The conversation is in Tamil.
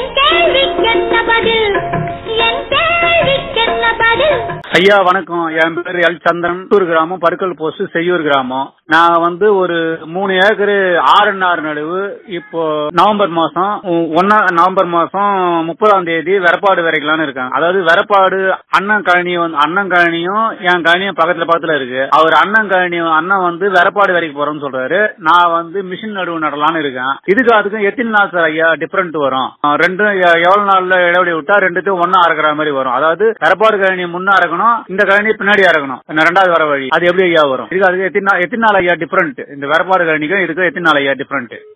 என் கேள்விக்கென்ன பதில் என் கேள்விக்கென்ன பதில் ஐயா வணக்கம் என் பேர் எல் சந்திரன் சித்தூர் கிராமம் பருக்கல் போஸ்ட் செய்யூர் கிராமம் நான் வந்து ஒரு மூணு ஏக்கர் ஆறு நாறு நடுவு இப்போ நவம்பர் மாசம் ஒ- ஒன்னா நவம்பர் மாசம் முப்பதாம் தேதி வெறப்பாடு விதைக்கலாம்னு இருக்கேன் அதாவது வெறப்பாடு அண்ணன் கழனி வந்து அண்ணன் கழனியும் என் கழனியும் பக்கத்துல பக்கத்துல இருக்கு அவர் அண்ணன் கழனி அண்ணன் வந்து வெறப்பாடு விதைக்க போறோம்னு சொல்றாரு நான் வந்து மிஷின் நடுவு நடலாம்னு இருக்கேன் இதுக்கு அதுக்கும் எத்தனை நாள் சார் ஐயா டிஃபரெண்ட் வரும் அஹ் ரெண்டும் எ- எவ்வளவு நாள்ல இடைவெளி விட்டா ரெண்டுத்தையும் ஒன்னா அறக்கிற மாதிரி வரும் அதாவது வெறப்பாடு கழனி முன்ன அறக்கணும் இந்த கழனி பின்னாடி அறக்கணும் இந்த ரெண்டாவது வர வழி அது எப்படி ஐயா வரும் இதுக்கு அதுக்கு எத்தனை நாள் எத்தனை நாள் ஐயா டிஃபரெண்ட் இந்த வெறப்பாடு கழனிக்கும் இதுக்கு எத்தனை நாள் ஐயா டிஃபரெண்ட்